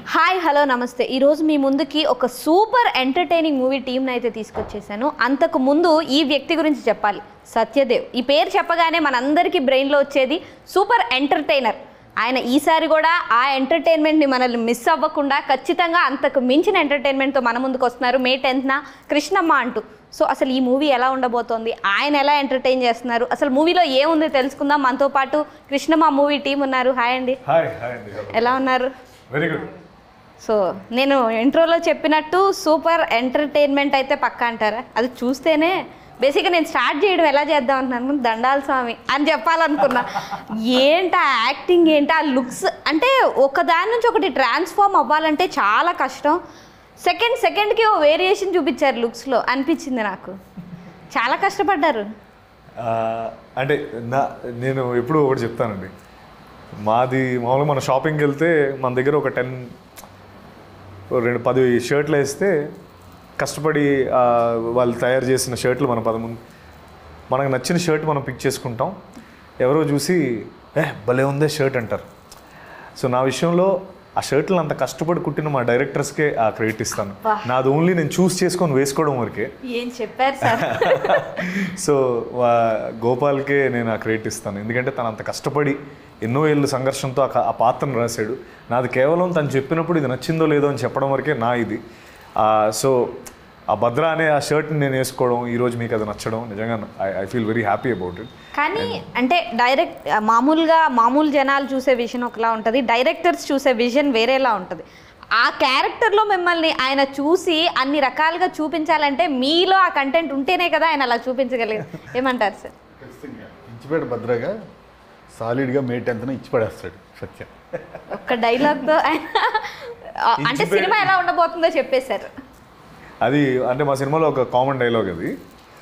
Hi hello నమస్తే ఈరోజు మీ ముందుకి ఒక సూపర్ ఎంటర్టైనింగ్ మూవీ టీంని అయితే తీసుకొచ్చేసాను అంతకు ముందు ఈ వ్యక్తి గురించి చెప్పాలి సత్యదేవ్ ఈ పేరు చెప్పగానే మనందరికీ బ్రెయిన్లో వచ్చేది సూపర్ ఎంటర్టైనర్ ఆయన ఈసారి కూడా ఆ ఎంటర్టైన్మెంట్ని మనల్ని మిస్ అవ్వకుండా ఖచ్చితంగా అంతకు మించిన ఎంటర్టైన్మెంట్తో మన ముందుకు వస్తున్నారు మే టెన్త్న కృష్ణమ్మ అంటూ సో అసలు ఈ మూవీ ఎలా ఉండబోతోంది ఆయన ఎలా ఎంటర్టైన్ చేస్తున్నారు అసలు మూవీలో ఏముంది తెలుసుకుందాం మనతో పాటు కృష్ణమ్మ మూవీ టీం ఉన్నారు హాయ్ అండి హాయ్ హాయ్ అండి ఎలా ఉన్నారు వెరీ గుడ్ సో నేను ఇంట్రోలో చెప్పినట్టు సూపర్ ఎంటర్టైన్మెంట్ అయితే పక్కా అంటారా అది చూస్తేనే బేసిక్గా నేను స్టార్ట్ చేయడం ఎలా చేద్దాం అంటున్నాను దండాల స్వామి అని చెప్పాలనుకున్నా ఏంటి ఆ యాక్టింగ్ ఏంటి ఆ లుక్స్ అంటే ఒక దాని నుంచి ఒకటి ట్రాన్స్ఫార్మ్ అవ్వాలంటే చాలా కష్టం సెకండ్ సెకండ్కి ఓ వేరియేషన్ చూపించారు లుక్స్లో అనిపించింది నాకు చాలా కష్టపడ్డారు అంటే నా నేను ఎప్పుడు ఒకటి చెప్తానండి మాది మామూలుగా మన షాపింగ్కి వెళ్తే మన దగ్గర ఒక టెన్ రెండు పది షర్ట్లు వేస్తే కష్టపడి ఆ, వాళ్ళు తయారు చేసిన షర్ట్లు మన పదముందు మనకు నచ్చిన షర్ట్ మనం పిక్ చేసుకుంటాం ఎవరో చూసి ఏ భలే ఉందే షర్ట్ అంటారు సో నా విషయంలో ఆ షర్ట్లు అంత కష్టపడి కుట్టిన మా డైరెక్టర్స్కే ఆ క్రెడిట్ ఇస్తాను నాది ఓన్లీ నేను చూస్ చేసుకొని వేసుకోవడం వరకే ఏం చెప్పారు సార్ సో వా- గోపాల్కే నేను ఆ క్రెడిట్ ఇస్తాను ఎందుకంటే తను అంత కష్టపడి ఎన్నో ఏళ్ళు సంఘర్షంతో ఆ క- ఆ పాత్రను రాశాడు నాది కేవలం తను చెప్పినప్పుడు ఇది నచ్చిందో లేదో అని చెప్పడం వరకే నా ఇది ఆ, సో ఆ భద్ర అనే ఆ షర్ట్ని నేను వేసుకోవడం ఈరోజు మీకు అది నచ్చడం నిజంగా I I feel very happy about it కానీ అంటే డైరెక్ట్ మామూలుగా మామూలు జనాలు చూసే విజన్ ఒకలా ఉంటుంది డైరెక్టర్స్ చూసే విజన్ వేరేలా ఉంటుంది ఆ క్యారెక్టర్లో మిమ్మల్ని ఆయన చూసి అన్ని రకాలుగా చూపించాలంటే మీలో ఆ కంటెంట్ ఉంటేనే కదా ఆయన అలా చూపించగలిగారు ఏమంటారు సార్ ఖచ్చితంగా ఇచ్చిపేట భద్రగా సాలిడ్గా మే టెన్త్న ఇచ్చి పడేస్తాడు సత్యం ఒక్క డైలాగ్తో ఆయన అంటే సినిమా ఎలా ఉండబోతుందో చెప్పేశారు అది అంటే మా సినిమాలో ఒక కామన్ డైలాగ్ అది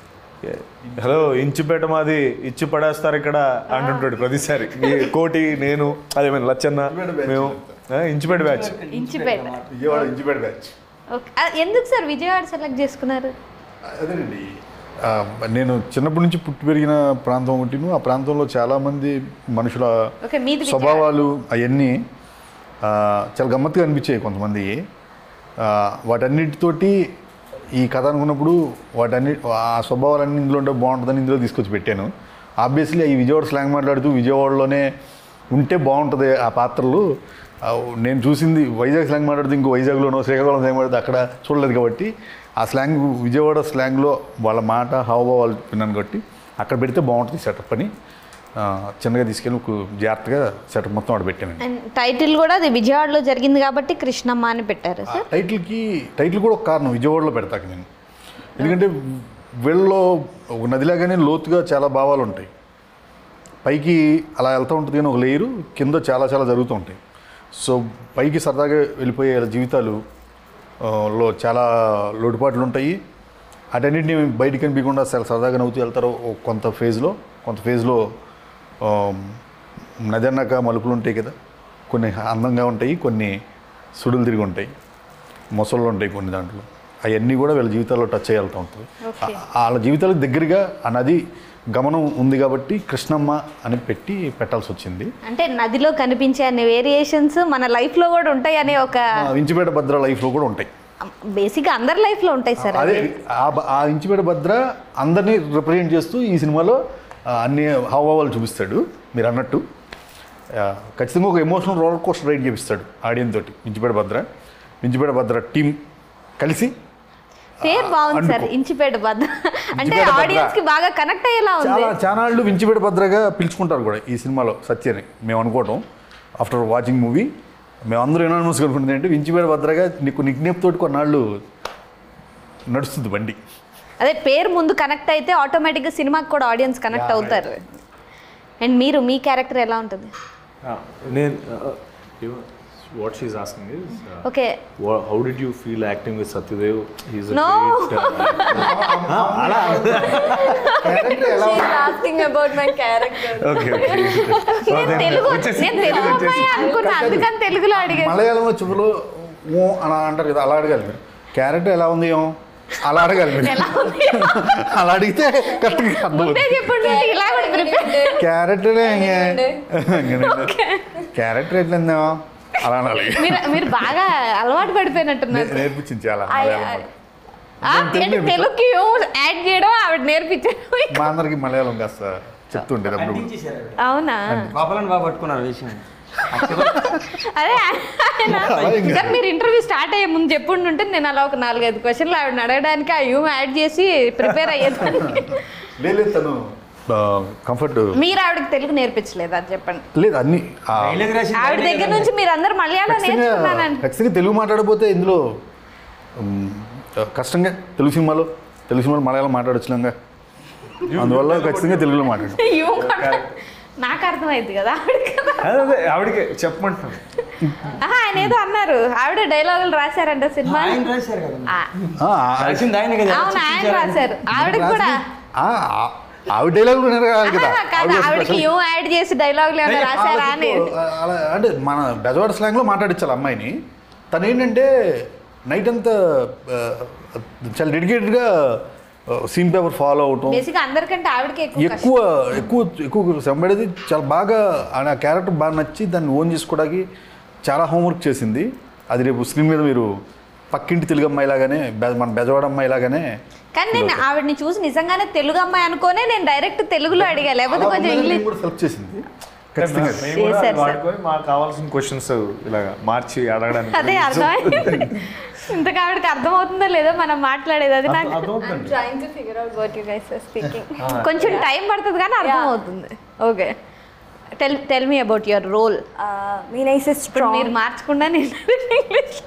హలో ఇంచుపేట మాది ఇచ్చి పడేస్తారు ఇక్కడ అంటుంటాడు ప్రతిసారి ఈ కోటి నేను అదేమైనా లచ్చన్న మేము ఆ, Inchupeta batch Inchipeta Vijayawada Inchipeta batch okay ఆ, ఎందుకు సార్ విజయవాడ సెలెక్ట్ చేసుకున్నారు అదేనండి ఆ, నేను చిన్నప్పటి నుంచి పుట్టి పెరిగిన ప్రాంతం ఒకటి ఆ ప్రాంతంలో చాలామంది మనుషుల ఓకే మీది విజయవాడ. స్వభావాలు అవన్నీ ఆ, చాలా గమ్మత్తుగా అనిపించాయి కొంతమంది ఆ, వాటన్నిటితోటి ఈ కథ అనుకున్నప్పుడు వాటన్ని ఆ స్వభావాలన్నీ ఇందులో ఉంటే బాగుంటుందని ఇందులో తీసుకొచ్చి పెట్టాను ఆబ్వియస్లీ ఈ విజయవాడ స్లాంగ్ మాట్లాడుతూ విజయవాడలోనే ఉంటే బాగుంటుంది ఆ పాత్రలు ఆ, నేను చూసింది వైజాగ్ స్లాంగ్ మాట్లాడుతూ ఇంకో వైజాగ్లోనో శ్రీకాకుళం స్లాంగ్ మాట్లాడితే అక్కడ చూడలేదు కాబట్టి ఆ స్లాంగ్ విజయవాడ స్లాంగ్లో వాళ్ళ మాట హావభావాలు విన్నాను కాబట్టి అక్కడ పెడితే బాగుంటుంది సెటప్ అని ఆ, చిన్నగా తీసుకెళ్ళి ఒక జాగ్రత్తగా సెటప్ మొత్తం ఆడ పెట్టాను అండ్ టైటిల్ కూడా అది విజయవాడలో జరిగింది కాబట్టి కృష్ణమ్మ అని పెట్టారు ఆ సార్ టైటిల్కి టైటిల్ కూడా ఒక కారణం విజయవాడలో పెడతాక నేను ఎందుకంటే వీళ్ళలో ఒక నదిలాగానే లోతుగా చాలా భావాలు ఉంటాయి పైకి అలా వెళ్తూ ఉంటుంది కానీ ఒక లేయరు కింద చాలా చాలా జరుగుతూ ఉంటాయి సో పైకి సరదాగా వెళ్ళిపోయే వాళ్ళ జీవితాలు ఆ, లో చాలా లోటుపాట్లు ఉంటాయి అటన్నిటిని బయటికి కనిపించకుండా చాలా సరదాగా నవ్వుతూ వెళ్తారు ఓ కొంత ఫేజ్లో కొంత ఫేజ్లో ఆ, నది అన్నాక మలుపులు ఉంటాయి కదా కొన్ని అందంగా ఉంటాయి కొన్ని సుడులు తిరిగి ఉంటాయి మొసళ్ళు ఉంటాయి కొన్ని దాంట్లో అవన్నీ కూడా వీళ్ళ జీవితాల్లో టచ్ అయ్యి వెళ్తూ ఉంటుంది Okay. ఆ- వాళ్ళ జీవితాలకు దగ్గరగా ఆ నది గమనం ఉంది కాబట్టి కృష్ణమ్మ అని పెట్టి పెట్టాల్సి వచ్చింది అంటే నదిలో కనిపించే అన్ని వేరియేషన్స్ మన లైఫ్లో కూడా ఉంటాయి అనే ఒక ఆ ఇంచిపేట భద్ర లైఫ్లో కూడా ఉంటాయి బేసిక్గా అందరి లైఫ్లో ఉంటాయి సార్ అదే ఆ బ- ఆ ఇంచిపేట భద్ర అందరినీ రిప్రజెంట్ చేస్తూ ఈ సినిమాలో ఆ, అన్ని హావభావాలు చూపిస్తాడు మీరు అన్నట్టు ఆ, ఖచ్చితంగా ఒక ఎమోషనల్ రోలర్ కోస్టర్ రైడ్ చేపిస్తాడు ఆడియన్స్ తోటి ఇంచిపేట భద్ర ఇంచిపేట భద్ర టీం కలిసి పేరు బాగుంది సార్ అందుకో. ఇంచిపేట బద్ద అంటే ఇంచిపేట భద్ర. ఆడియన్స్ కి బాగా కనెక్ట్ అయ్యేలా ఉంది చాలా చానాళ్ళు వించిపేట భద్రగా పిలుచుకుంటారు కూడా ఈ సినిమాలో సత్యని మేము అనుకోవటం ఆఫ్టర్ వాచింగ్ మూవీ మేము అందరూ ఎనానమస్గా అనుకుంటుంది అంటే వించిపేట భద్రగా నీకు నిక్నేప్ తోటి కొన్నాళ్ళు నడుస్తుంది బండి అదే పేరు ముందు కనెక్ట్ అయితే ఆటోమేటిక్గా సినిమాకి కూడా ఆడియన్స్ కనెక్ట్ అవుతారు అండ్ మీరు మీ క్యారెక్టర్ ఎలా ఉంటుంది నేను what she's asking is okay how did you feel acting with Satyadev he's No. అలా asking about my character okay నేను తెలుగు నేను తెలుగు అమ్మాయి అనుకున్నా అందుకని తెలుగులో అడిగాను మలయాళంలో చివరిలో ఓ అలా అంటారు కదా అలా అడగాలి మీరు క్యారెక్టర్ ఎలా ఉంది ఏమో అలా అడగాలి మీరు ఎలా ఉంది అలా అడిగితే కరెక్ట్గా అర్థం ముందే చెప్పండి ఇలా కూడా ప్రిపేర్ క్యారెక్టర్ క్యారెక్టర్ ఎట్లుందో అలా అనాలి మీరు మీరు బాగా అలవాటు పడిపోయినట్టున్నారు నే- నేర్పించింది చాలా I- మలయాళం I- మాట. ఆ, తెలుగు ఏంటి నేర్పించా. తెలుగుకి యాడ్ చేయడం ఆవిడ నేర్పించారు మా అందరికి మలయాళం కాస్త చెప్తుండేది అప్పుడు అంటించేశారు ఆవిడ. అవునా పాపలను బాగా పట్టుకున్నారు విషయం అదే ఆయన అలా ఏం సార్ మీరు ఇంటర్వ్యూ స్టార్ట్ అయ్యే ముందు చెప్పుంటుంటే నేను అలా ఒక నాలుగైదు క్వశ్చన్లు ఆవిడ అడగడానికి ఆ యూమ్ యాడ్ చేసి ప్రిపేర్ అయ్యేదాన్ని లేదు తను కంఫర్ట్ మీరు ఆవిడకి తెలుగు నేర్పించలేదు అది చెప్పండి లేదు అన్ని ఆ, డైలాగ్ రాసింది ఆవిడ ఆయనే దగ్గర కదండి. నుంచి మీరు అందరు మలయాళం ఖచ్చితంగా నేర్చుకున్నానండి ఖచ్చితంగా తెలుగు మాట్లాడకపోతే ఇందులో ఉమ్, కష్టంగా తెలుగు సినిమాలో తెలుగు సినిమాలో మలయాళం మాట్లాడొచ్చులంగా అందువల్ల ఖచ్చితంగా తెలుగులో మాట్లాడు యూ కూడా నాకు అర్థమైంది కదా ఆవిడ కదా అదే అదే ఆవిడకే చెప్పమంటున్నాను ఆహా, ఆయన ఏదో అన్నారు ఆవిడ డైలాగులు రాశారంట సినిమా ఆయన రాశారు కదా ఆ, రాసింది ఆయన కదా అవును ఆయన రాశారు ఆవిడకి కూడా ఆవిడ డైలాగ్ రాయాలి కదా ఆహా, కాదు ఆవిడ ఆవిడకి special. యూ యాడ్ చేసి డైలాగులు ఏమైనా రాశారా అని వాళ్ళకి అలా అంటే మన బెజవాడ స్లాంగ్లో మాట్లాడించాలి అమ్మాయిని తను ఏంటంటే నైట్ అంతా ఆ, చాలా డెడికేటెడ్గా సీన్ పేపర్ ఫాలో అవటం బేసిక్ అందరికంటే ఆవిడకి ఎక్కువ కష్టం. ఎక్కువ ఎక్కువ ఎక్కువ శ్రమపడేది చాలా బాగా ఆ క్యారెక్టర్ బాగా నచ్చి దాన్ని ఓన్ చేసుకోవడానికి చాలా హోంవర్క్ చేసింది అది రేపు స్క్రీన్ మీద మీరు పక్కింటి తెలుగు అమ్మాయి లాగానే బె- మన బెజవాడ అమ్మాయి లాగానే కానీ నేను ఆవిడని చూసి నిజంగానే తెలుగు అమ్మాయి అనుకోనే నేను డైరెక్ట్ తెలుగులో అడిగా లేకపోతే కొంచెం ఇంగ్లీష్ కూడా సెలెక్ట్ చేసింది ఖచ్చితంగా మేము కూడా చేశారు సార్. వాడుకొని మాకు కావాల్సిన క్వశ్చన్స్ ఇలాగా మార్చి అడగడానికి అదే అర్థమైంది ఇంతకు ఆవిడకి అర్థమవుతుందో లేదో మనం మాట్లాడేది అది నాకు అర్థమవుతుంది trying to figure out what you guys are speaking. కొంచెం టైం పడుతుంది కానీ అర్థమవుతుంది okay tell tell me about your role Uh, Meena is a ఇప్పుడు strong. మీరు మార్చకుండా నేను English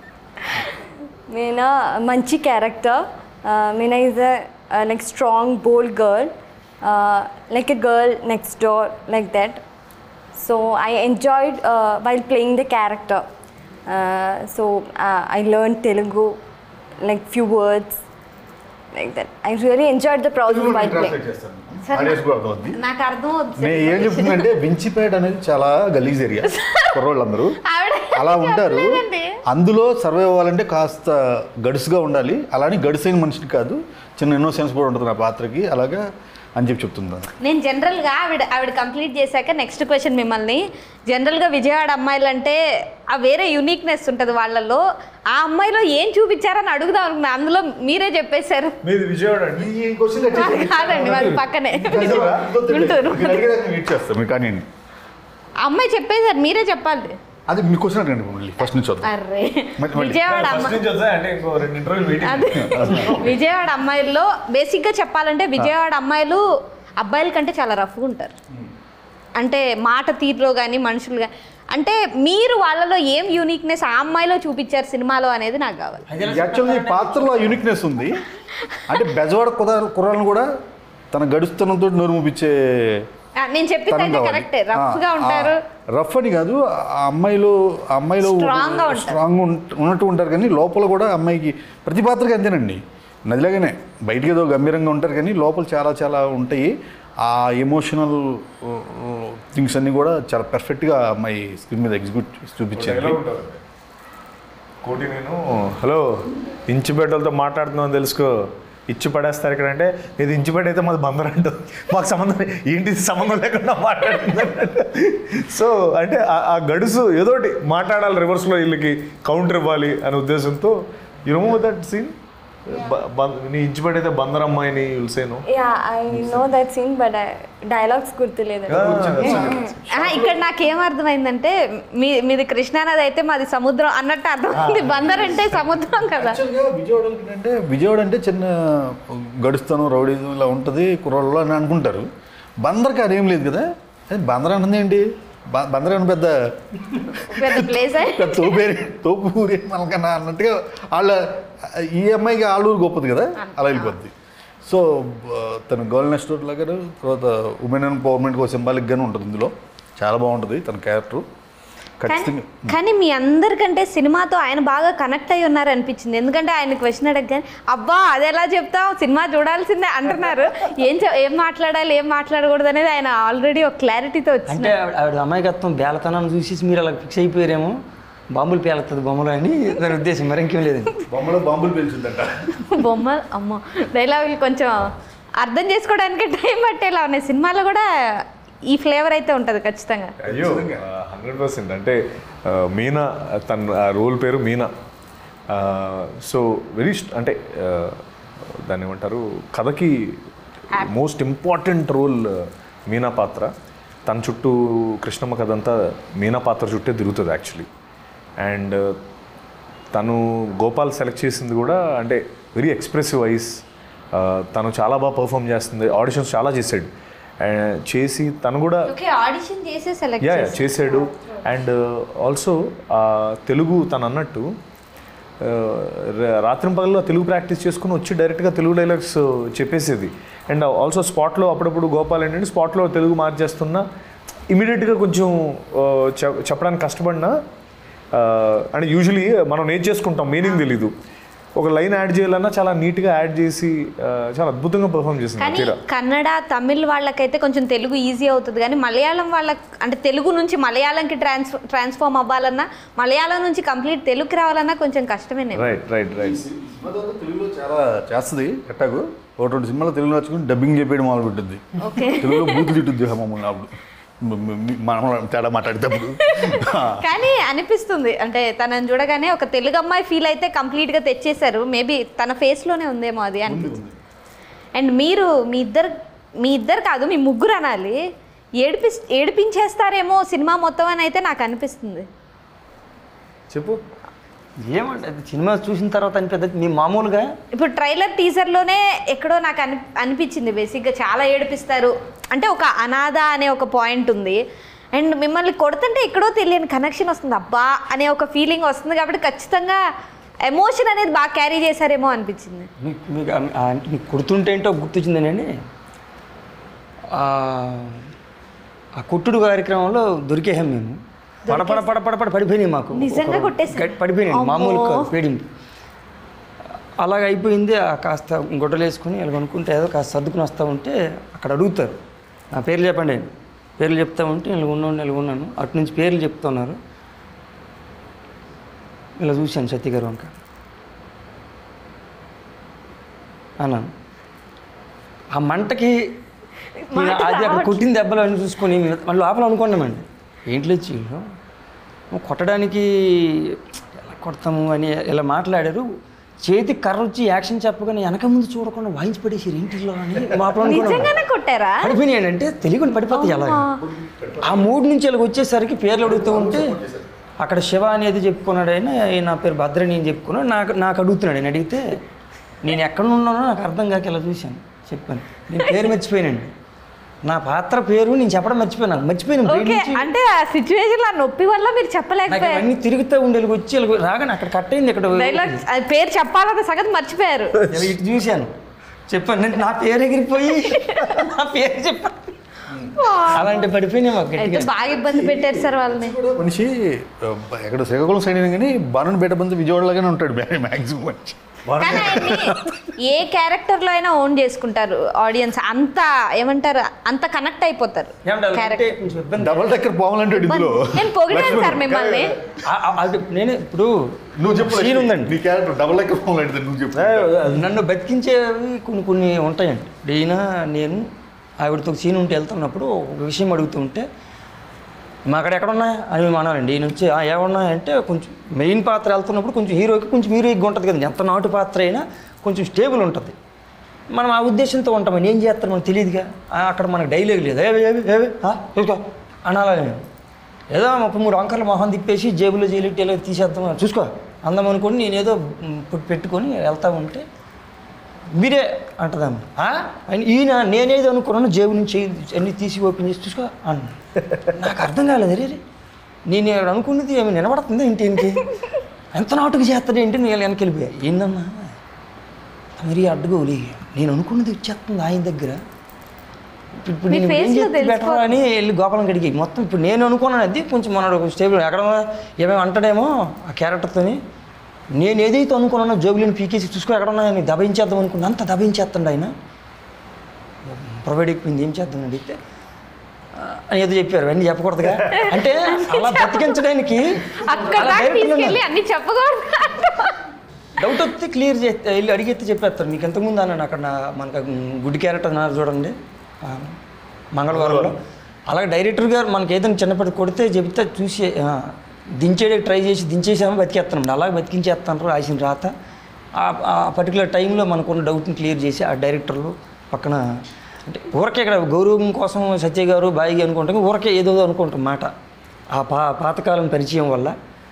Meena, a manchi character. Uh, Meena is a uh, like strong, bold girl, uh, like a girl next door, like that. So I enjoyed uh, while playing the character. Uh, so uh, I learned Telugu, like few words, like that. I really enjoyed the process while playing. Audience కూడా అర్థమవుద్ది. నాకు అర్థం అవుతుంది నేను ఏం చెప్తుందంటే వించిపేట అనేది చాలా గలీజ్ ఏరియా కుర్రోళ్ళందరూ ఆవిడ అలా ఉంటారు చెప్పలేదండి. అందులో సర్వే అవ్వాలంటే కాస్త గడుసుగా ఉండాలి అలానే గడుసైన మనిషిని కాదు చిన్న ఇన్నోసెన్స్ కూడా ఉంటుంది నా పాత్రకి అలాగా అని చెప్పి చెప్తున్నాను నేను జనరల్గా ఆవిడ ఆవిడ కంప్లీట్ చేశాక నెక్స్ట్ క్వశ్చన్ మిమ్మల్ని జనరల్గా విజయవాడ అమ్మాయిలు అంటే ఆ వేరే యునిక్నెస్ ఉంటుంది వాళ్ళల్లో ఆ అమ్మాయిలో ఏం చూపించారని అడుగుదాం అనుకున్నా అందులో మీరే చెప్పేశారు మీది విజయవాడ అండి కాదండి వాళ్ళ పక్కనే గుంటూరు వెయిట్ చేస్తాం మీరు కానీ ఆ అమ్మాయి చెప్పేశారు మీరే చెప్పాలి అది మీ క్వశ్చన్ అడగండి మళ్ళీ ఫస్ట్ నుంచి వద్దాం అర్రే మళ్ళీ- మళ్ళీ. విజయవాడ ఫస్ట్ అమ్మాయి నుంచి వద్దా అంటే ఇంకో రెండు ఇంటర్వ్యూ అదే వెయిటింగ్ విజయవాడ అమ్మాయిల్లో బేసిక్గా చెప్పాలంటే విజయవాడ అమ్మాయిలు అబ్బాయిల కంటే చాలా రఫ్గా ఉంటారు అంటే మాట తీరులో కానీ మనుషులు కానీ అంటే మీరు వాళ్ళలో ఏం యూనిక్నెస్ ఆ అమ్మాయిలో చూపించారు సినిమాలో అనేది నాకు కావాలి యాక్చువల్గా ఈ పాత్రలో యూనిక్నెస్ ఉంది అంటే బెజవాడ కుర్ర కుర్రాలను కూడా తన గడుస్తున్నంతో నోరు ముపించే ఆ, నేను చెప్పింది తనం అయితే కావాలి. కరెక్టే రఫ్గా ఆ, ఉంటారు ఆ, రఫ్ అని కాదు ఆ అమ్మాయిలో ఆ అమ్మాయిలో Strong గా ఉంటారు. స్ట్రాంగ్ ఉన్నట్టు ఉంటారు కానీ లోపల కూడా అమ్మాయికి ప్రతి పాత్రకి అంతేనండి నదిలాగానే బయటికి ఏదో గంభీరంగా ఉంటారు కానీ లోపల చాలా చాలా ఉంటాయి ఆ ఎమోషనల్ థింగ్స్ అన్నీ కూడా చాలా పర్ఫెక్ట్గా అమ్మాయి స్క్రీన్ మీద ఎగ్జిక్యూట్ చూపించారు కోటి నేను హలో ఇంచుబెట్టలతో మాట్లాడుతున్నాను తెలుసుకో ఇచ్చి పడేస్తారు ఇక్కడ అంటే ఇది ఇంచుబెట్ట అయితే మాది బందర్ అంటుంది మాకు సంబంధం ఏంటి సంబంధం లేకుండా మాట్లాడుతుంది సో అంటే ఆ- ఆ గడుసు ఏదోటి మాట్లాడాలి రివర్స్లో వీళ్ళకి కౌంటర్ ఇవ్వాలి అనే ఉద్దేశంతో యు నో దట్ సీన్ నీ ఇంచుబెట్ట అయితే బందర్ అమ్మాయిని విల్సేను Yeah, I know that scene, but I, dialogues గుర్తులేదు ఆహా, ఇక్కడ నాకేం అర్థమైందంటే మీ మీది కృష్ణానది అయితే మాది సముద్రం అన్నట్టు అర్థమైంది బందర్ అంటే సముద్రం కదా యాక్చువల్గా విజయవాడ అంటే విజయవాడ అంటే చిన్న గడుస్తాను రౌడీ ఇలా ఉంటుంది కుర్రోళ్ళు అని అనుకుంటారు బందర్కి అదేం లేదు కదా అది బందర్ అంటుంది ఏంటి బ- బందర్ అని పెద్ద పెద్ద ప్లేస్ పెద్ద తోపేరి తోపు ఊరి మనకన్నా అన్నట్టుగా వాళ్ళ ఈ అమ్మాయికి ఆళ్ళూరు గొప్పది కదా అలా వెళ్ళిపోద్ది సో బ- తన గర్ల్ నెక్స్ట్ డోర్ లాగా తర్వాత ఉమెన్ ఎంపవర్మెంట్ ఒక సింబాలిక్గానే ఉంటుంది ఇందులో చాలా బాగుంటుంది తన క్యారెక్టర్ కానీ ఖచ్చితంగా కానీ మీ అందరికంటే సినిమాతో ఆయన బాగా కనెక్ట్ అయి ఉన్నారు అనిపించింది ఎందుకంటే ఆయన క్వశ్చన్ అడగగానే అబ్బా అది ఎలా చెప్తావు సినిమా చూడాల్సిందే అంటున్నారు ఏం చె- ఏం మాట్లాడాలి ఏం మాట్లాడకూడదు అనేది ఆయన ఆల్రెడీ ఒక క్లారిటీతో అంటే వచ్చింది ఆవిడ ఆవిడ అమాయకత్వం బేలతనాన్ని చూసి మీరు అలా ఫిక్స్ అయిపోయారేమో బాంబులు పేలుతుంది బొమ్మలు అని దాని ఉద్దేశం మరి ఇంకేం లేదండి బొమ్మలో బాంబులు పెంచుందంట బొమ్మ అమ్మో డైలాగులు కొంచెం అర్థం చేసుకోవడానికి టైం పట్టేలా ఉన్నాయి సినిమాలో కూడా ఈ ఫ్లేవర్ అయితే ఉంటుంది ఖచ్చితంగా అయ్యో హండ్రెడ్ పర్సెంట్ అంటే మీనా తన రోల్ పేరు మీనా సో వెరీ అంటే ఆ, దాన్ని ఏమంటారు కథకి మోస్ట్ ఇంపార్టెంట్ రోల్ మీనా పాత్ర తన చుట్టూ కృష్ణమ్మ కథ అంతా మీనా పాత్ర చుట్టే తిరుగుతుంది యాక్చువల్లీ అండ్ తను గోపాల్ సెలెక్ట్ చేసింది కూడా అంటే వెరీ ఎక్స్ప్రెసివ్ ఐస్ తను చాలా బాగా పర్ఫామ్ చేస్తుంది ఆడిషన్స్ చాలా చేశాడు And చేసి తను కూడా ఓకే ఆడిషన్ చేసే సెలెక్ట్ యా యా చేశాడు అండ్ ఆల్సో తెలుగు తను అన్నట్టు ఆ, రా- రాత్రింపగల్లో తెలుగు ప్రాక్టీస్ చేసుకుని వచ్చి డైరెక్ట్గా తెలుగు డైలాగ్స్ చెప్పేసేది అండ్ ఆల్సో స్పాట్లో అప్పుడప్పుడు గోపాల్ ఏంటంటే స్పాట్లో తెలుగు మార్చేస్తున్నా ఇమీడియట్గా కొంచెం ఆ, చె- చెప్పడానికి కష్టపడినా ఆ, అంటే యూజువలీ మనం నేర్చేసుకుంటాం మీనింగ్ తెలీదు ఒక లైన్ యాడ్ చేయాలన్నా చాలా నీట్గా యాడ్ చేసి ఆ, చాలా అద్భుతంగా పర్ఫామ్ చేసింది కానీ అఖిల కన్నడ తమిళ్ వాళ్ళకైతే కొంచెం తెలుగు ఈజీ అవుతుంది కానీ మలయాళం వాళ్ళకి అంటే తెలుగు నుంచి మలయాళంకి ట్రాన్స్ ట్రాన్స్ఫార్మ్ అవ్వాలన్నా మలయాళం నుంచి కంప్లీట్ తెలుగుకి రావాలన్నా కొంచెం కష్టమేనే రైట్ రైట్ రైట్ సినిమా తర్వాత తెలుగులో చాలా చేస్తుంది ఎట్టాగు ఒక రెండు సినిమాలు తెలుగులో వచ్చుకుని డబ్బింగ్ చెప్పేయడం మొదలు పెట్టింది ఓకే తెలుగులో బూతులు తిట్టుద్ది మమ్మల్ని అప్పుడు మ- మ- మనం తేడా మాట్లాడేటప్పుడు కానీ అనిపిస్తుంది అంటే తనని చూడగానే ఒక తెలుగు అమ్మాయి ఫీల్ అయితే కంప్లీట్గా తెచ్చేశారు మేబీ తన ఫేస్లోనే ఉందేమో అది అనిపించింది అండ్ మీరు మీ ఇద్దరు మీ ఇద్దరు కాదు మీ ముగ్గురు అనాలి ఏడిపి ఏడిపించేస్తారేమో సినిమా మొత్తం అని అయితే నాకు అనిపిస్తుంది చెప్పు ఏమంటే అది సినిమా చూసిన తర్వాత అనిపిస్తుంది మీ మామూలుగా ఇప్పుడు ట్రైలర్ టీజర్లోనే ఎక్కడో నాకు అని అనిపించింది బేసిక్గా చాలా ఏడిపిస్తారు అంటే ఒక అనాథ అనే ఒక పాయింట్ ఉంది అండ్ మిమ్మల్ని కొడుతుంటే ఎక్కడో తెలియని కనెక్షన్ వస్తుంది అబ్బా అనే ఒక ఫీలింగ్ వస్తుంది కాబట్టి ఖచ్చితంగా ఎమోషన్ అనేది బాగా క్యారీ చేశారేమో అనిపించింది మీకు మీకు ఆ- ఆ అంటే మీకు కుడుతుంటే ఏంటో గుర్తొచ్చిందేనండి ఆ ఆ కొట్టుడు కార్యక్రమంలో దొరికేహాం మేము పడపడ పడపడ పడ పడిపోయినాయి మాకు నిజంగా ఒక- కొట్టేశారు? గట్టి పడిపోయినాయి అమ్మో. మామూలు కాదు, పేడింపు అలాగ అయిపోయింది ఆ కాస్త గుడ్డలు వేసుకుని ఇలా కొనుక్కుంటే ఏదో కాస్త సర్దుకుని వస్తూ ఉంటే అక్కడ అడుగుతారు నా పేర్లు చెప్పండి అని. పేర్లు చెప్తా ఉంటే ఇలా ఉన్నాను ఇలా ఉన్నాను అటు నుంచి పేర్లు చెప్తున్నారు ఇలా చూశాను సత్య గారు వంక అన్నాను ఆ మంటకి నేను అది అక్కడ కొట్టిన దెబ్బలు అన్ని చూసుకొని మళ్ళీ లోపల అనుకున్నామండి ఏంట్లో వచ్చి వీళ్ళు? నువ్వు కొట్టడానికి ఎలా కొడతాము అని ఇలా మాట్లాడారు చేతికి కర్ర వచ్చి యాక్షన్ చెప్పగానే వెనక ముందు చూడకుండా వాయించి పడేసారు ఇంటిలో అని లోపల అనుకున్నాను నిజంగానే కొట్టారా పడిపోయినాయి అంటే తెలియకుండా పడిపోతాయి ఎలా ఆ మూడు నుంచి ఇలా వచ్చేసరికి పేర్లు అడుగుతూ ఉంటే అక్కడ శివ అనేది చెప్పుకున్నాడు ఆయన "ఈ నా పేరు భద్రని అని చెప్పుకున్నాడు నాకు నాకు అడుగుతున్నాడు ఆయన అడిగితే నేను ఎక్కడ ఉన్నానో నాకు అర్థం కాక ఇలా చూశాను చెప్పాను నేను పేరు మర్చిపోయానండి నా పాత్ర పేరు నేను చెప్పడం మర్చిపోయాను మర్చిపోయాను బయట ఓకే నుంచి అంటే ఆ సిచ్యువేషన్ ఆ నొప్పి వల్ల మీరు నాకు చెప్పలేకపోయారు ఇవన్నీ తిరుగుతూ ఉండే వచ్చి ఇలా రాగానే అక్కడ కట్ అయింది ఇక్కడ డైలాగ్ అది పేరు చెప్పాలన్న సగతి మర్చిపోయారు ఇలా ఇటు చూశాను చెప్పాను నేను నా పేరు ఎగిరిపోయి నా పేరు చెప్పాను అలాంటి పడిపోయినాయి మాకు అయితే గట్టిగా బాగా ఇబ్బంది పెట్టారు సార్ వాళ్ళని మనిషి ఆ, ఎక్కడ శ్రీకాకుళం సైడ్ అయినా కానీ బాణన్ బేట బంది విజయవాడలాగానే ఉంటాడు మ్యాక్సిమం మనిషి కానీ ఆయన్ని ఏ క్యారెక్టర్ లో అయినా ఓన్ చేసుకుంటారు ఆడియన్స్ అంత ఏమంటారు అంత కనెక్ట్ అయిపోతారు ఏమంటే అలా క్యారెక్టర్ ఉంటే కొంచెం ఇబ్బంది డబల్ టక్కర్ పాములంటాడు ఇందులో నేను పొగిడాను సార్ మిమ్మల్ని ఆ- ఆ- అది నేనే ఇప్పుడు నువ్వు చెప్పు సీన్ ఉందండి నీ క్యారెక్టర్ డబల్ టక్కర్ పాములంటే నువ్వు చెప్పు నన్ను బతికించేవి కొన్ని కొన్ని ఉంటాయండి డైనా నేను ఆవిడతో సీన్ ఉంటే వెళ్తున్నప్పుడు ఒక విషయం అడుగుతూ ఉంటే మా అక్కడ ఎక్కడ ఉన్నాయా అని మేము అనాలండి ఈయన వచ్చి "ఆ, ఏమున్నాయంటే కొంచెం మెయిన్ పాత్ర వెళ్తున్నప్పుడు కొంచెం హీరోకి కొంచెం హీరోయిక్గా ఉంటుంది కదండి ఎంత నాటు పాత్ర అయినా కొంచెం స్టేబుల్ ఉంటుంది మనం ఆ ఉద్దేశంతో ఉంటామని ఏం చేస్తాం మనకు తెలియదుగా ఆ, అక్కడ మనకు డైలాగ్ లేదు ఏవి ఏవి ఏవి ఆ, చూసుకో అనాలని నేను ఏదో ముప్పై మూడు అంకర్ల మొహం తిప్పేసి జేబులో జైలెట్టి ఇలా తీసేద్దాం చూసుకో అందం అనుకోని నేనేదో మ్, పుట్టి పెట్టుకొని వెళ్తా ఉంటే మీరే అంటదాము ఈయన నేనేదో అనుకున్నాను జేబు నుంచి అన్ని తీసి ఓపెన్ చేసి చూసుకో అన్న నాకు అర్థం కాలేదు రే రే. నేను ఇక్కడ అనుకున్నది ఏమి నిలబడుతుందా ఏంటి ఏంటి ఎంత నాటుకు చేస్తాడు ఏంటి నేను వెనక్కి వెళ్ళిపోయా ఏందన్నా మరి అడ్డుకోలే నేను అనుకున్నది వచ్చేస్తుంది ఆయన దగ్గర ఇప్పుడు మీ నేను ఏం face లో చేస్తే బెటర్ తెలిసిపోతుంది. అని వెళ్ళి గోపాలం గడికి మొత్తం ఇప్పుడు నేను అనుకున్నాను అది కొంచెం మనోడు స్టేబుల్ ఎక్కడ ఏమేమి అంటాడేమో ఆ క్యారెక్టర్తోని నేను ఏదైతే అనుకున్నానో జోబులను పీకేసి చూసుకో ఎక్కడ ఉన్నాయని దబించేద్దాం అనుకున్నా అంత దబించేస్తాడు ఆయన ప్రొవైడ్ అయిపోయింది ఏం చేద్దాం అని అడిగితే "ఆ" అని ఏదో చెప్పారు అన్నీ చెప్పకూడదుగా అంటే అలా బతికించడానికి అక్కడ అలా దాకా direct గా తీసుకెళ్ళి అన్ని చెప్పకూడదు డౌట్ వస్తే క్లియర్ చేస్తే వెళ్ళి అడిగితే చెప్పేస్తారు మీకు ఎంతకుముందు అన్నాను అక్కడ నా- మనకు గుడ్ క్యారెక్టర్ అన్నారు చూడండి ఆ, మంగళవారంలో అలాగే డైరెక్టర్ గారు మనకి ఏదైనా చిన్నప్పటి కొడితే చెబితే చూసి ఆ, దించేయడానికి ట్రై చేసి దించేసాము బతికేస్తున్నాం అలాగే బతికించేస్తాను రాసిన రాత ఆ- ఆ పర్టికులర్ టైంలో మనకున్న డౌట్ని క్లియర్ చేసి ఆ డైరెక్టర్లు పక్కన అంటే ఊరకే ఇక్కడ గౌరవం కోసం సత్య గారు బాయిగా అనుకుంటాం ఊరకే ఏదో అనుకుంటాం మాట ఆ పా పాతకాలం పరిచయం వల్ల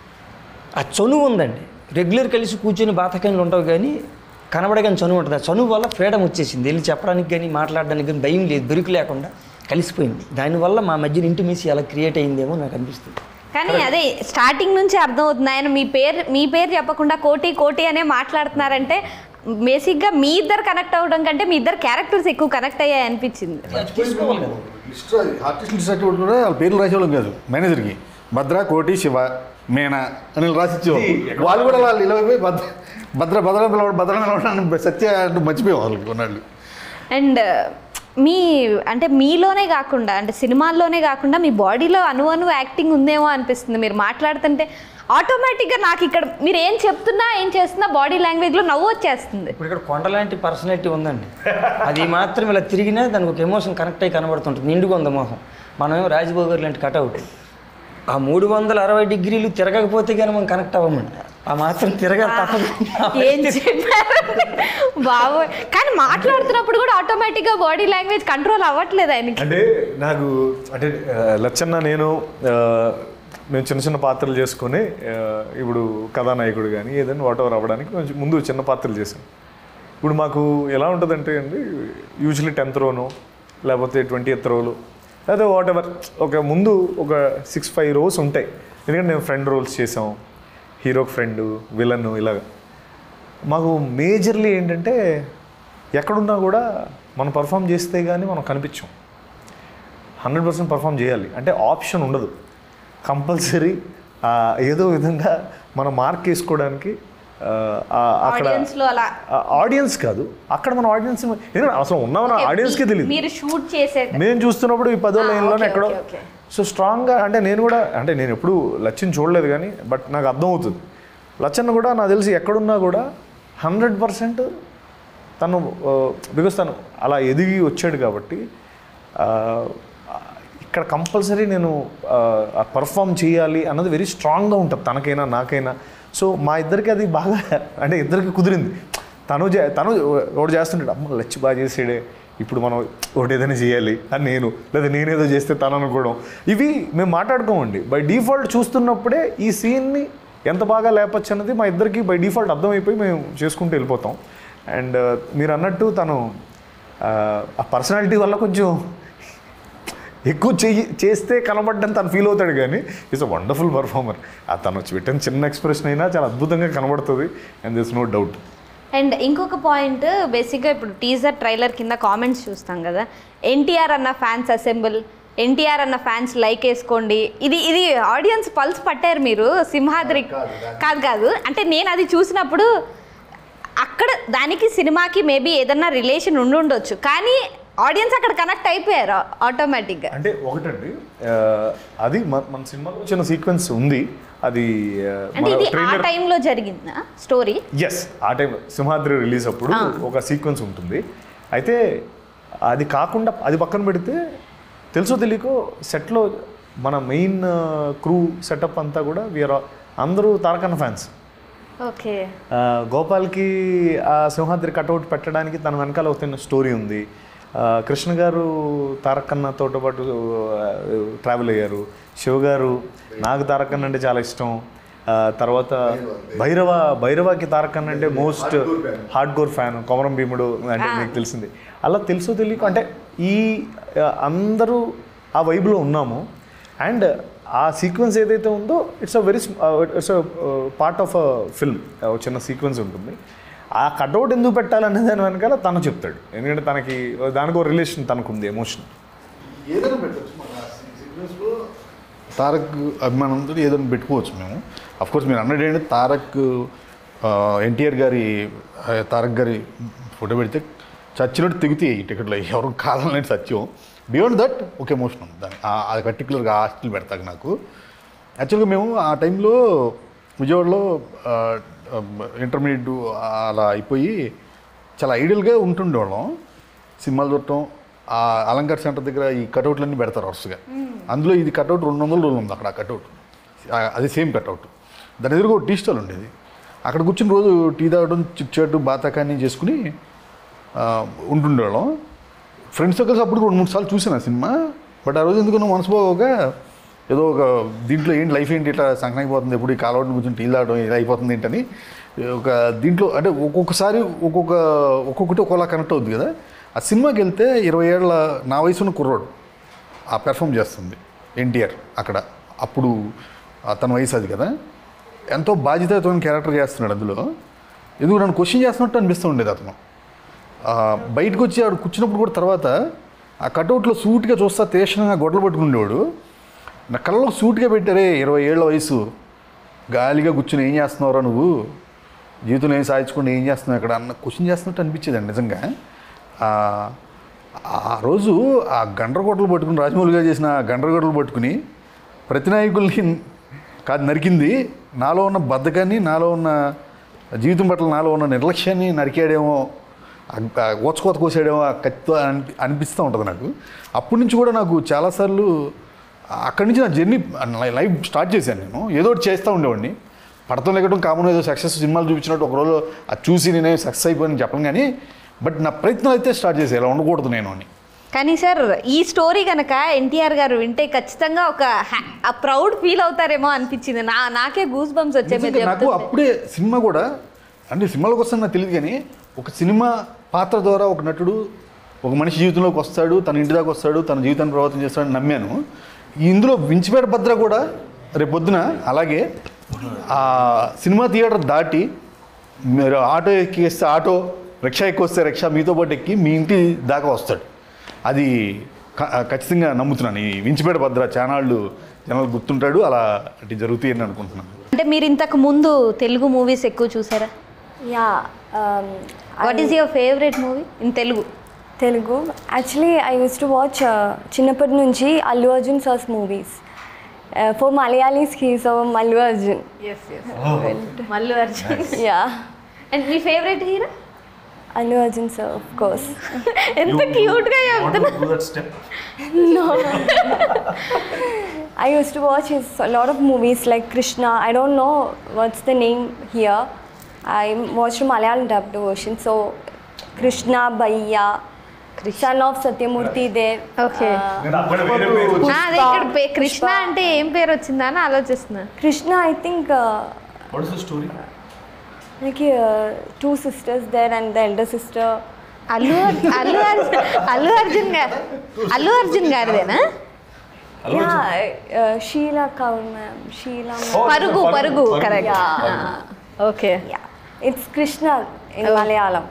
ఆ చనువు ఉందండి రెగ్యులర్ కలిసి కూర్చొని బాతకాయలు ఉండవు కానీ కనబడగానే చనువు ఉంటుంది ఆ చనువు వల్ల ఫ్రీడమ్ వచ్చేసింది వెళ్ళి చెప్పడానికి కానీ మాట్లాడడానికి కానీ భయం లేదు బెరుకు లేకుండా కలిసిపోయింది దానివల్ల మా మధ్యన ఇంటిమేసి అలా క్రియేట్ అయిందేమో నాకు అనిపిస్తుంది కానీ అదే స్టార్టింగ్ నుంచి అర్థమవుతుంది ఆయన మీ పేరు మీ పేరు చెప్పకుండా కోటి కోటి అనే మాట్లాడుతున్నారంటే బేసిక్గా మీ ఇద్దరు కనెక్ట్ అవ్వడం కంటే మీ ఇద్దరు క్యారెక్టర్స్ ఎక్కువ కనెక్ట్ అయ్యాయి అనిపించింది లిస్ట్ ఆర్టిస్ట్ లిస్ట్ సర్టిఫికేట్ కూడా వాళ్ళ పేర్లు రాసేవాళ్ళం కాదు మేనేజర్కి భద్ర కోటి శివ మేనా అని రాసి ఇచ్చేవాళ్ళు వాళ్ళు కూడా వాళ్ళు ఇలా పోయి భద్ర భద్ర భద్ర పిలవడం భద్ర పిలవడం సత్య అంటూ మర్చిపోయేవాళ్ళు కొన్నాళ్ళు అండ్ మీ అంటే మీలోనే కాకుండా అంటే సినిమాల్లోనే కాకుండా మీ బాడీలో అను అను యాక్టింగ్ ఉందేమో అనిపిస్తుంది మీరు మాట్లాడుతుంటే ఆటోమేటిక్గా నాకు ఇక్కడ మీరు ఏం చెప్తున్నా ఏం చేస్తున్నా బాడీ లాంగ్వేజ్లో నవ్వు వచ్చేస్తుంది ఇప్పుడు ఇక్కడ కొండలాంటి పర్సనాలిటీ ఉందండి అది మాత్రం ఇలా తిరిగినా దానికి ఒక ఎమోషన్ కనెక్ట్ అయ్యి కనబడుతుంటుంది నిండుగా ఉంది మొహం మనమేమో రాజబాబు గారు లాంటి కటౌట్ ఆ మూడు వందల అరవై డిగ్రీలు తిరగకపోతే కానీ మనం కనెక్ట్ అవ్వమండి ఆ మాత్రం తిరగాలి తప్పదు ఏం చెప్పారు బాబోయ్ కానీ మాట్లాడుతున్నప్పుడు కూడా ఆటోమేటిక్గా బాడీ లాంగ్వేజ్ కంట్రోల్ అవ్వట్లేదు ఆయనకి అంటే నాకు అంటే ఆ, లచ్చన్న నేను ఆ, మేము చిన్న చిన్న పాత్రలు చేసుకొని ఆ, ఇప్పుడు కథానాయకుడు కానీ ఏదైనా వాట్ ఎవర్ అవ్వడానికి కొంచెం ముందు చిన్న పాత్రలు చేశాను ఇప్పుడు మాకు ఎలా ఉంటుందంటే అండి యూజువలీ టెన్త్ రోను లేకపోతే ట్వంటీ ఎత్ రోలు లేకపోతే వాట్ ఎవర్ ఒక ముందు ఒక సిక్స్ ఫైవ్ రోస్ ఉంటాయి ఎందుకంటే నేను ఫ్రెండ్ రోల్స్ చేసాం హీరోకి ఫ్రెండ్ విలన్ ఇలాగ మాకు మేజర్లీ ఏంటంటే ఎక్కడున్నా కూడా మనం పర్ఫామ్ చేస్తే కానీ మనం కనిపించాం హండ్రెడ్ పర్సెంట్ పర్ఫామ్ చేయాలి అంటే ఆప్షన్ ఉండదు కంపల్సరీ ఏదో విధంగా మనం మార్క్ వేసుకోవడానికి ఆ, ఆ, అక్కడ ఆడియన్స్ లో అలా ఆడియన్స్ కాదు అక్కడ మన ఆడియన్స్ ఎందుకంటే అసలు ఉన్నామని ఆడియన్స్కి తెలియదు మీరు షూట్ చేసే నేను చూస్తున్నప్పుడు ఈ పదో ఆ, లైన్లోనే ఓకే, ఎక్కడో ఓకే, ఓకే. సో స్ట్రాంగ్గా అంటే నేను కూడా అంటే నేను ఎప్పుడు లచ్చన్ చూడలేదు కానీ బట్ నాకు అర్థమవుతుంది లచ్చన్ కూడా నాకు తెలిసి ఎక్కడున్నా కూడా హండ్రెడ్ పర్సెంట్ తను బికాస్ తను అలా ఎదిగి వచ్చాడు కాబట్టి ఆ, ఇక్కడ కంపల్సరీ నేను పర్ఫామ్ చేయాలి అన్నది వెరీ స్ట్రాంగ్గా ఉంటుంది తనకైనా నాకైనా సో మా ఇద్దరికి అది బాగా అంటే ఇద్దరికి కుదిరింది తను చే తను ఒకటి చేస్తుంటాడు అమ్మ లచ్చి బాగా చేసాడే ఇప్పుడు మనం ఒకటి ఏదైనా చేయాలి అని నేను లేదా నేనేదో చేస్తే తను అనుకోవడం ఇవి మేము మాట్లాడుకోమండి బై డిఫాల్ట్ చూస్తున్నప్పుడే ఈ సీన్ని ఎంత బాగా లేపచ్చు అన్నది మా ఇద్దరికి బై డిఫాల్ట్ అర్థమైపోయి మేము చేసుకుంటూ వెళ్ళిపోతాం అండ్ మీరు అన్నట్టు తను ఆ, ఆ పర్సనాలిటీ వల్ల కొంచెం ఎక్కువ చెయ్యి చేస్తే కనబడ్డని తను ఫీల్ అవుతాడు కానీ ఈజ్ అ వండర్ఫుల్ పర్ఫార్మర్ ఆ తను వచ్చి పెట్టిన చిన్న ఎక్స్ప్రెషన్ అయినా చాలా అద్భుతంగా కనబడుతుంది and this no doubt and ఇంకొక పాయింట్ బేసిక్గా ఇప్పుడు టీజర్ ట్రైలర్ కింద కామెంట్స్ చూస్తాం కదా ఎన్టీఆర్ అన్న ఫ్యాన్స్ అసెంబుల్ ఎన్టీఆర్ అన్న ఫ్యాన్స్ లైక్ వేసుకోండి ఇది ఇది ఆడియన్స్ పల్స్ పట్టారు మీరు సింహాద్రి కాదు కాదు అంటే నేను అది చూసినప్పుడు అక్కడ దానికి సినిమాకి మేబీ ఏదన్నా రిలేషన్ ఉండి ఉండొచ్చు కానీ ఆడియన్స్ అక్కడ కనెక్ట్ అయిపోయారు ఆటోమేటిక్గా అంటే ఒకటండి ఆ, అది మన మన సినిమాలో చిన్న సీక్వెన్స్ ఉంది అది ఆ, అంటే మన ఇది ఆ ట్రైలర్ టైంలో జరిగిందా స్టోరీ ఎస్ ఆ టైం సింహాద్రి రిలీజ్ అప్పుడు ఒక సీక్వెన్స్ ఉంటుంది అయితే అది కాకుండా అది పక్కన పెడితే తెలుసో తెలియకో సెట్లో మన మెయిన్ క్రూ సెటప్ అంతా కూడా వీఆర్ అందరూ తారకన్న ఫ్యాన్స్ ఓకే ఆ, గోపాల్కి ఆ సింహాద్రి కటౌట్ పెట్టడానికి తన వెనకాల ఒక స్టోరీ ఉంది ఆ, కృష్ణ గారు తారకన్నతో పాటు ట్రావెల్ అయ్యారు శివ గారు నాకు తారకన్న అంటే చాలా ఇష్టం ఆ, తర్వాత భైరవ భైరవకి తారకన్న అంటే most hardcore fan Komaram Bheemudu అంటే మీకు తెలిసింది అలా తెలుసో తెలియక అంటే ఈ ఆ, అందరూ ఆ వైబ్లో ఉన్నాము అండ్ ఆ సీక్వెన్స్ ఏదైతే ఉందో it's a very it's part of a film చిన్న సీక్వెన్స్ ఉంటుంది ఆ కట్అవుట్ ఎందుకు పెట్టాలనే దాని వెనకాల తను చెప్తాడు ఎందుకంటే తనకి దానికి ఒక రిలేషన్ తనకుంది ఎమోషన్ ఏదైనా పెట్టచ్చు మన సీక్వెన్స్లో తారక్ అభిమానంతో ఏదైనా పెట్టుకోవచ్చు మేము కోర్స్ మీరు అన్నది ఏంటంటే తారక్ ఎన్టీఆర్ గారి ఆ, తారక్ గారి ఫోటో పెడితే చచ్చినట్టు తెగుతాయి ఈ టికెట్లో ఎవరు కావాలనేది సత్యం బియాండ్ దట్ ఒక ఎమోషన్ ఉంది దాని ఆ- ఆ పర్టికులర్గా ఆ స్టిల్ పెడతాక నాకు యాక్చువల్గా మేము ఆ టైంలో విజయవాడలో ఇంటర్మీడియట్ అలా అయిపోయి చాలా ఐడియల్గా ఉంటుండేవాళ్ళం సినిమాలు చూడటం ఆ అలంకార్ సెంటర్ దగ్గర ఈ కటౌట్లన్నీ పెడతారు వరుసగా అందులో ఇది కటౌట్ రెండు వందల రోజులు ఉంది అక్కడ ఆ కటౌట్ ఆ- అది సేమ్ కట్అవుట్ దాని ఎదురుగా ఒక టీ స్టాల్ ఉండేది అక్కడ కూర్చుని రోజు టీ తాగడం చిట్ చాట్ బాతాకాన్ని చేసుకుని ఆ, ఉంటుండేవాళ్ళం ఫ్రెండ్స్తో కలిసి అప్పుడు రెండు మూడు సార్లు చూసాను ఆ సినిమా బట్ ఆ రోజు ఎందుకు మనసు పోగా ఏదో ఒక దీంట్లో ఏంటి లైఫ్ ఏంటి ఇట్లా సంక్రాంతి ఎప్పుడు ఈ కాలవడం కూర్చొని టీ తాగడం ఇలా అయిపోతుంది ఏంటని ఒక దీంట్లో అంటే ఒక్కొక్కసారి ఒక్కొక్క ఒక్కొక్కటి ఒక్కోలా కనెక్ట్ అవుద్ది కదా ఆ సినిమాకి వెళ్తే ఇరవై ఏళ్ళ నా వయసున్న కుర్రోడు ఆ పెర్ఫామ్ చేస్తుంది ఎన్టీఆర్ అక్కడ అప్పుడు అతని వయసు అది కదా ఎంతో బాధ్యతతో క్యారెక్టర్ చేస్తున్నాడు అందులో ఎందుకు నన్ను క్వశ్చన్ చేస్తున్నట్టు అనిపిస్తూ ఉండేది అతను ఆ, బయటకు వచ్చి ఆడు కూర్చున్నప్పుడు కూడా తర్వాత ఆ కటౌట్లో సూట్గా చూస్తా తీక్షణంగా గొడవలు పట్టుకునేవాడు నా కళ్ళలో సూట్గా పెట్టారే ఇరవై ఏళ్ళ వయసు గాలిగా కూర్చుని ఏం చేస్తున్నావురా నువ్వు జీవితంలో ఏం సాధించకుండా ఏం చేస్తున్నావు ఇక్కడ అన్న క్వశ్చన్ చేస్తున్నట్టు అనిపించేదండి నిజంగా ఆ, ఆ రోజు ఆ గండ్రగొడ్డలు పట్టుకుని రాజమౌళి గారు చేసిన ఆ గండ్రగొడ్డలు పట్టుకుని ప్రతి నాయకుల్ని కాదు నరికింది నాలో ఉన్న బద్ధకాన్ని నాలో ఉన్న జీవితం పట్ల నాలో ఉన్న నిర్లక్ష్యాన్ని నరికాడేమో ఆ ఓచకోత కోసాడేమో ఆ కత్తితో అనిపి అనిపిస్తూ ఉంటుంది నాకు అప్పటి నుంచి కూడా నాకు చాలాసార్లు అక్కడి నుంచి నా జర్నీ లైఫ్ స్టార్ట్ చేశాను నేను ఏదో ఒకటి చేస్తూ ఉండేవాడిని పడతం లేకటం కామన్ ఏదో సక్సెస్ సినిమాలు చూపించినట్టు ఒక రోజు అది చూసి నేనే సక్సెస్ అయిపోయాను చెప్పను కానీ బట్ నా ప్రయత్నం అయితే స్టార్ట్ చేసి ఇలా ఉండకూడదు నేను అని కానీ సార్ ఈ స్టోరీ కనుక ఎన్టీఆర్ గారు వింటే ఖచ్చితంగా ఒక ప్రౌడ్ ఫీల్ అవుతారేమో అనిపించింది నా నాకే గూస్ బంప్స్ వచ్చాయి మీరు నిజంగా నాకు చెప్తుంటే. అప్పుడే సినిమా కూడా అంటే సినిమాలకు వస్తాను నాకు తెలియదు కానీ ఒక సినిమా పాత్ర ద్వారా ఒక నటుడు ఒక మనిషి జీవితంలోకి వస్తాడు తన ఇంటి దాకా వస్తాడు తన జీవితాన్ని ప్రభావితం చేస్తాడని నమ్మాను ఇందులో వించిపేట భద్ర కూడా రేపొద్దున అలాగే ఆ సినిమా థియేటర్ దాటి మీరు ఆటో ఎక్కిస్తే ఆటో రిక్షా ఎక్కి వస్తే రిక్షా మీతో పాటు ఎక్కి మీ ఇంటి దాకా వస్తాడు అది క- ఖచ్చితంగా నమ్ముతున్నాను ఈ వించిపేట భద్ర చానాళ్ళు జనాలు గుర్తుంటాడు అలా అంటే జరుగుతాయని అనుకుంటున్నాను అంటే మీరు ఇంతకు ముందు తెలుగు మూవీస్ ఎక్కువ చూసారా Yeah. Um, what is your favourite movie in Telugu Telugu. Actually, I used to watch uh, చిన్నప్పటి నుంచి Allu Arjun sir's movies for Malayalis he's Mallu Arjun Mallu Arjun yeah and మీ favourite hero Allu Arjun sir of course ఎంత క్యూట్ గా చెప్తున్నా I used to watch his a lot of movies like Krishna. I don't know what's the name here. I watched a Malayalam dubbed version. So Krishna Bhaiya, son of Satyamurti there. Okay. Uh, ఆ, అదే ఇక్కడ pay- Krishna అంటే ఏం పేరు వచ్చిందా అని ఆలోచిస్తున్నా Krishna, I think uh, like uh, two sisters there and the elder sister. Allu అర్- అల్లు అర్జున్ అల్లు అర్జున్ గారు Allu Arjun గారిదేనా Yeah, uh, Sheila Kaur ma'am. Sheila ma'am. పరుగు పరుగు correct Yeah. Okay Yeah. It's Krishna in Malayalam.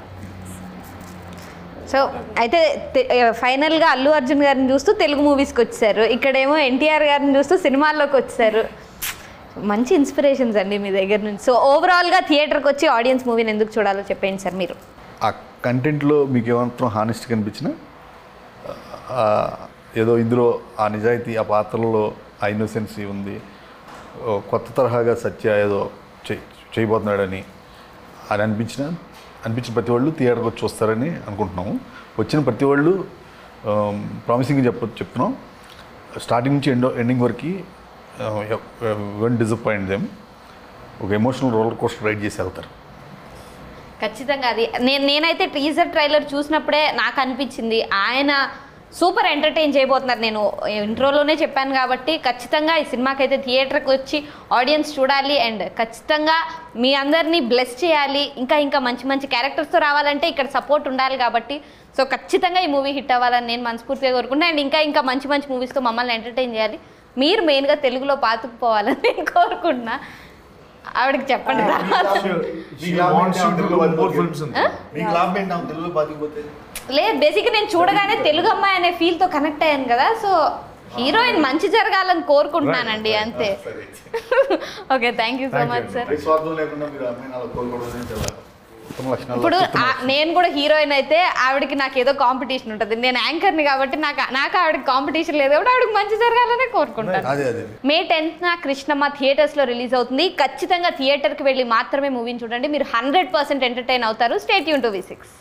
So అయితే తె- ఫైనల్గా అల్లు అర్జున్ గారిని చూస్తూ తెలుగు మూవీస్కి వచ్చారు ఇక్కడేమో ఎన్టీఆర్ గారిని చూస్తూ సినిమాల్లోకి వచ్చారు మంచి ఇన్స్పిరేషన్స్ అండి మీ దగ్గర నుంచి సో ఓవరాల్గా థియేటర్కి వచ్చి ఆడియన్స్ మూవీని ఎందుకు చూడాలో చెప్పండి సార్ మీరు ఆ కంటెంట్లో మీకు ఏమాత్రం హానెస్ట్ కనిపించినా ఆ, ఏదో ఇందులో ఆ నిజాయితీ ఆ పాత్రలో ఆ ఇన్నోసెన్సీ ఉంది ఓ కొత్త తరహాగా సత్య ఏదో చేయి చేయబోతున్నాడని అని అనిపించిన అనిపించిన ప్రతి వాళ్ళు థియేటర్కి వచ్చి చూస్తారని అనుకుంటున్నాము వచ్చిన ప్రతి వాళ్ళు ప్రామిసింగ్ చెప్ప చెప్తున్నాం స్టార్టింగ్ నుంచి ఎండో ఎండింగ్ వరకు వన్ డిసప్పాయింట్ దెమ్ ఒక ఎమోషనల్ రోలర్ కోస్టర్ రైడ్ చేసి వెళ్తారు ఖచ్చితంగా అది నేను నేనైతే టీజర్ ట్రైలర్ చూసినప్పుడే నాకు అనిపించింది ఆయన సూపర్ ఎంటర్టైన్ చేయబోతున్నారు నేను ఇంట్రోలోనే చెప్పాను కాబట్టి ఖచ్చితంగా ఈ సినిమాకి అయితే థియేటర్కి వచ్చి ఆడియన్స్ చూడాలి అండ్ ఖచ్చితంగా మీ అందరినీ బ్లెస్ చేయాలి ఇంకా ఇంకా మంచి మంచి క్యారెక్టర్స్తో రావాలంటే ఇక్కడ సపోర్ట్ ఉండాలి కాబట్టి సో ఖచ్చితంగా ఈ మూవీ హిట్ అవ్వాలని నేను మనస్ఫూర్తిగా కోరుకుంటున్నాను అండ్ ఇంకా ఇంకా మంచి మంచి మూవీస్తో మమ్మల్ని ఎంటర్టైన్ చేయాలి మీరు మెయిన్గా తెలుగులో పాతుకుపోవాలని నేను కోరుకుంటున్నా ఆవిడకి చెప్పండి లేదు బేసిక్గా నేను చూడగానే తెలుగు అమ్మాయి అనే ఫీల్తో కనెక్ట్ అయ్యాను కదా సో హీరోయిన్ మంచి జరగాలని కోరుకుంటున్నానండి అంతే okay thank you so much sir స్వార్థం లేకుండా మీరు అమ్మాయిని అలా కోలుకోవడం చాలా ఉత్తమ లక్షణాలు ఇప్పుడు ఆ- నేను కూడా హీరోయిన్ అయితే ఆవిడకి నాకు ఏదో కాంపిటీషన్ ఉంటుంది నేను యాంకర్ని కాబట్టి నాకు నాకు ఆవిడకి కాంపిటీషన్ లేదు కాబట్టి ఆవిడకి మంచి జరగాలనే కోరుకుంటాను అదే అదే మే టెన్త్న కృష్ణమ్మ థియేటర్స్లో రిలీజ్ అవుతుంది ఖచ్చితంగా థియేటర్కి వెళ్ళి మాత్రమే మూవీని చూడండి మీరు హండ్రెడ్ పర్సెంట్ ఎంటర్టైన్ అవుతారు స్టేట్ యూన్ టు వి సిక్స్